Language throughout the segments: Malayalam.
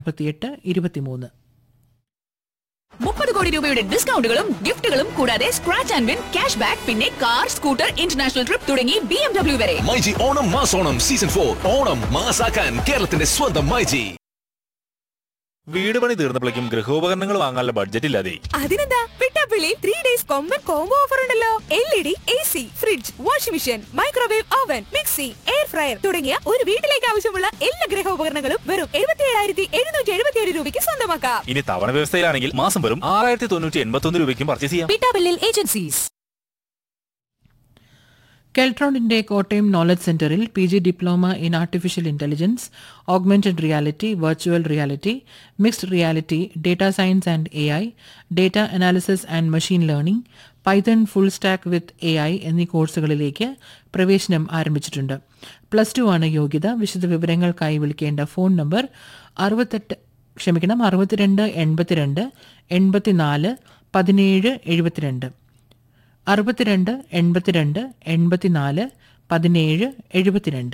മുപ്പത്തിയെട്ട് ഇരുപത്തിമൂന്ന് മുപ്പത് കോടി രൂപയുടെ ഡിസ്കൗണ്ടുകളും ഗിഫ്റ്റുകളും കൂടാതെ scratch and win cash back പിന്നെ കാർ സ്കൂട്ടർ ഇന്റർനാഷണൽ ട്രിപ്പ് തുടങ്ങി ബി എം ഡബ്ല്യു വരെ മൈജി ഓണം മാസോണം സീസൺ ഫോർ ഓണം മാസാക്കാൻ കേരളത്തിന്റെ സ്വന്തം മൈജി വീട് പണി തീർന്നപ്പോഴേക്കും ഗൃഹോപകരണങ്ങൾ വാങ്ങാനുള്ള ബഡ്ജറ്റ് ഇല്ലാതെ അതിനെന്താ പിട്ടാപ്പിള്ളി ത്രീ ഡേയ്സ് കൊമ്പൻ കോംബോ ഓഫർ ഉണ്ടല്ലോ L E D A C fridge washing machine microwave oven mixie air fryer തുടങ്ങിയ ഒരു വീട്ടിലേക്ക് ആവശ്യമുള്ള എല്ലാ ഗൃഹോപകരണങ്ങളും വെറും എഴുപത്തി ഏഴായിരത്തി എഴുന്നൂറ്റി എഴുപത്തി ഏഴ് രൂപയ്ക്ക് സ്വന്തമാക്കാം ഇനി തവണ വ്യവസ്ഥയിലാണെങ്കിൽ മാസം വെറും ആറായിരത്തി തൊണ്ണൂറ്റി എൺപത്തി ഒന്ന് രൂപയ്ക്കും പർച്ചേസ് ചെയ്യാം പിട്ടാബില്ലിൽ ഏജൻസീസ് കെൽട്രോണിന്റെ Kottayam knowledge centre P G diploma in artificial intelligence augmented reality virtual reality mixed reality data science and A I data analysis and machine learning Python full stack with A I എന്നീ കോഴ്സുകളിലേക്ക് പ്രവേശനം ആരംഭിച്ചിട്ടുണ്ട് പ്ലസ് ടു ആണ് യോഗ്യത വിശദ വിവരങ്ങൾക്കായി വിളിക്കേണ്ട ഫോൺ നമ്പർ അറുപത്തെട്ട് ക്ഷമിക്കണം അറുപത്തിരണ്ട് എൺപത്തിരണ്ട് എൺപത്തിനാല് പതിനേഴ് എഴുപത്തിരണ്ട് അറുപത്തിരണ്ട് എൺപത്തിരണ്ട് എൺപത്തിനാല് പതിനേഴ് എഴുപത്തിരണ്ട്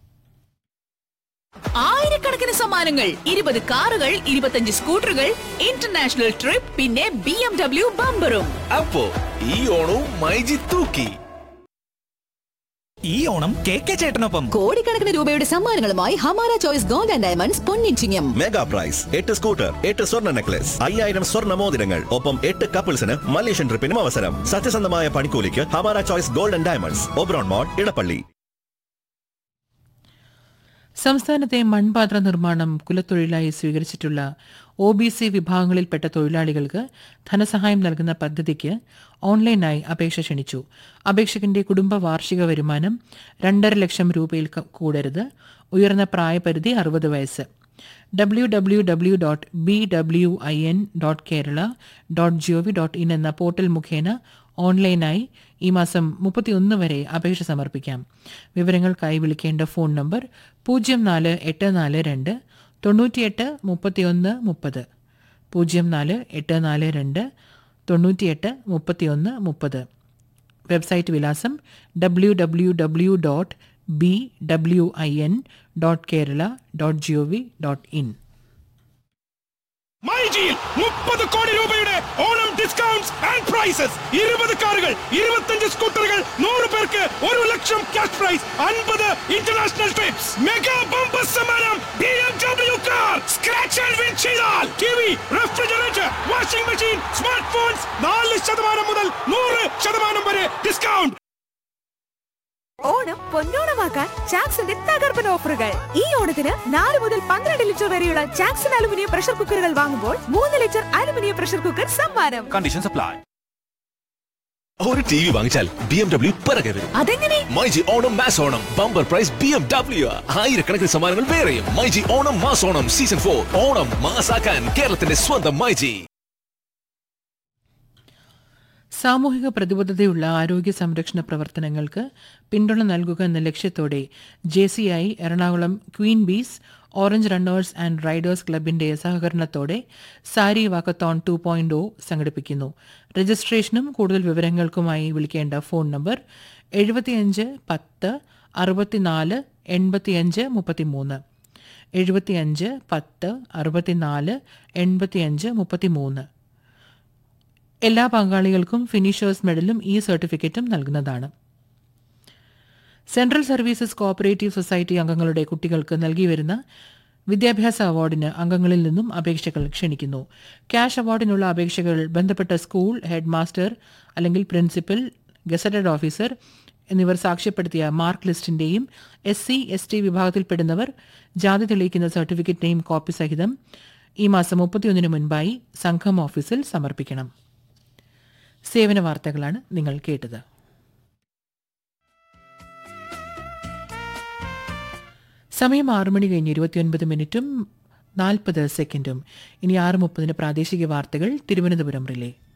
ആയിരക്കണക്കിന് സമ്മാനങ്ങൾ ഇരുപത് കാറുകൾ ഇരുപത്തഞ്ച് സ്കൂട്ടറുകൾ ഇന്റർനാഷണൽ ട്രിപ്പ് പിന്നെ ബി എം ഡബ്ല്യു ബമ്പറും അപ്പോ ഈ ഓണവും മൈജി തൂക്കി ഈ ഓണം കെ കെ ചേട്ടനൊപ്പം കോടിക്കണക്കിന് രൂപയുടെ സമ്മാനങ്ങളുമായി Hamara choice gold and diamonds പൊന്നിച്ചിങ്ങം മെഗാ പ്രൈസ് എട്ട് സ്കൂട്ടർ എട്ട് സ്വർണ്ണ നെക്ലസ് അയ്യായിരം സ്വർണ്ണ മോതിരങ്ങൾ ഒപ്പം എട്ട് കപ്പിൾസിന് മലേഷ്യൻ ട്രിപ്പിനും അവസരം സത്യസന്ധമായ പണിക്കൂലിക്ക് ഹമാര choice golden diamonds Oberon mall Edappally സംസ്ഥാനത്തെ മൺപാത്ര നിർമ്മാണം കുലത്തൊഴിലായി സ്വീകരിച്ചിട്ടുള്ള ഒ ബി സി വിഭാഗങ്ങളിൽപ്പെട്ട തൊഴിലാളികൾക്ക് ധനസഹായം നൽകുന്ന പദ്ധതിക്ക് ഓൺലൈനായി അപേക്ഷ ക്ഷണിച്ചു അപേക്ഷകന്റെ കുടുംബ വാർഷിക വരുമാനം രണ്ടര ലക്ഷം രൂപയിൽ ക- കൂടരുത് ഉയർന്ന പ്രായപരിധി അറുപത് വയസ്സ് W W W dot B W I N dot Kerala dot G O V dot in എന്ന പോർട്ടൽ മുഖേന ഓൺലൈനായി ഈ മാസം മുപ്പത്തിയൊന്ന് വരെ അപേക്ഷ സമർപ്പിക്കാം വിവരങ്ങൾക്കായി വിളിക്കേണ്ട ഫോൺ നമ്പർ പൂജ്യം നാല് എട്ട് നാല് രണ്ട് തൊണ്ണൂറ്റിയെട്ട് മുപ്പത്തിയൊന്ന് മുപ്പത് പൂജ്യം നാല് എട്ട് നാല് രണ്ട് തൊണ്ണൂറ്റിയെട്ട് മുപ്പത്തിയൊന്ന് മുപ്പത് വെബ്സൈറ്റ് വിലാസം W W W dot B W I N dot Kerala dot G O V dot in മൈജിയിൽ മുപ്പത് കോടി രൂപയുടെ ഓണം ഡിസ്കൗണ്ട്സ് ആൻഡ് പ്രൈസസ് ഇരുപത് കാറുകൾ ഇരുപത്തഞ്ച് സ്കൂട്ടറുകൾ നൂറ് പേർക്ക് ഒരു ലക്ഷം ക്യാഷ് പ്രൈസ് അൻപത് ഇന്റർനാഷണൽ ട്രിപ്സ് മെഗാ ബമ്പർ സമ്മാനം B M W car scratch and win ചെയ്താൽ T V refrigerator washing machine smart phones നാല് ശതമാനം മുതൽ നൂറ് ശതമാനം വരെ ഡിസ്കൗണ്ട് ഓണം പൊന്നോണമാക്കാൻ ചാക്സിന്റെ തകർപ്പൻ ഓഫറുകൾ ഈ ഓണത്തിന് നാല് മുതൽ പന്ത്രണ്ട് ലിറ്റർ വരെയുള്ള ചാക്സൺ അലുമിനിയം പ്രഷർ കുക്കറുകൾ വാങ്ങുമ്പോൾ മൂന്ന് ലിറ്റർ അലുമിനിയം പ്രഷർ കുക്കർ സമ്മാനം കണ്ടീഷൻ സപ്ലൈ ഒരു ടി വി വാങ്ങിച്ചാൽ ബി എം ഡബ്ല്യു പിറകെ വരും അതെങ്ങനെ myG Onam mass Onam bumper prize B M W ആയിരക്കണക്കിന് സമ്മാനങ്ങൾ വേറെയും myG Onam mass Onam season for Onam മാസാക്കാൻ കേരളത്തിന്റെ സ്വന്തം മൈജി സാമൂഹിക പ്രതിബദ്ധതയുള്ള ആരോഗ്യ സംരക്ഷണ പ്രവർത്തനങ്ങൾക്ക് പിന്തുണ നൽകുക എന്ന ലക്ഷ്യത്തോടെ J C I Ernakulam queen bees orange runners and riders ക്ലബിന്റെ സഹകരണത്തോടെ സാരി വാക്കത്തോൺ ടു പോയിന്റ് സംഘടിപ്പിക്കുന്നു രജിസ്ട്രേഷനും കൂടുതൽ വിവരങ്ങൾക്കുമായി വിളിക്കേണ്ട ഫോൺ നമ്പർ എഴുപത്തിയഞ്ച് പത്ത് അറുപത്തിനാല് എൺപത്തിയഞ്ച് മുപ്പത്തിമൂന്ന് എഴുപത്തിയഞ്ച് പത്ത് അറുപത്തിനാല് എൺപത്തിയഞ്ച് മുപ്പത്തിമൂന്ന് എല്ലാ പങ്കാളികൾക്കും ഫിനിഷേഴ്സ് മെഡലും ഈ സർട്ടിഫിക്കറ്റും നൽകുന്നതാണ് സെൻട്രൽ സർവീസസ് കോഓപ്പറേറ്റീവ് സൊസൈറ്റി അംഗങ്ങളുടെ കുട്ടികൾക്ക് നൽകി വരുന്ന വിദ്യാഭ്യാസ അവാർഡിന് അംഗങ്ങളിൽ നിന്നും അപേക്ഷകൾ ക്ഷണിക്കുന്നു ക്യാഷ് അവാർഡിനുള്ള അപേക്ഷകൾ ബന്ധപ്പെട്ട സ്കൂൾ ഹെഡ് മാസ്റ്റർ അല്ലെങ്കിൽ പ്രിൻസിപ്പൽ ഗസറ്റഡ് ഓഫീസർ എന്നിവർ സാക്ഷ്യപ്പെടുത്തിയ മാർക്ക് ലിസ്റ്റിന്റെയും എസ് സി എസ് ടി വിഭാഗത്തിൽപ്പെടുന്നവർ ജാതി തെളിയിക്കുന്ന സർട്ടിഫിക്കറ്റിന്റെയും കോപ്പി സഹിതം ഈ മാസം മുപ്പത്തിയൊന്നിന് മുൻപായി സംഘം ഓഫീസിൽ സമർപ്പിക്കണം സേവന വാർത്തകളാണ് നിങ്ങൾ കേട്ടത് സമയം ആറു മണി കഴിഞ്ഞ് ഇരുപത്തിയൊൻപത് മിനിറ്റും നാൽപ്പത് സെക്കൻഡും ഇനി ആറ് മുപ്പതിന് പ്രാദേശിക വാർത്തകൾ തിരുവനന്തപുരം റിലേ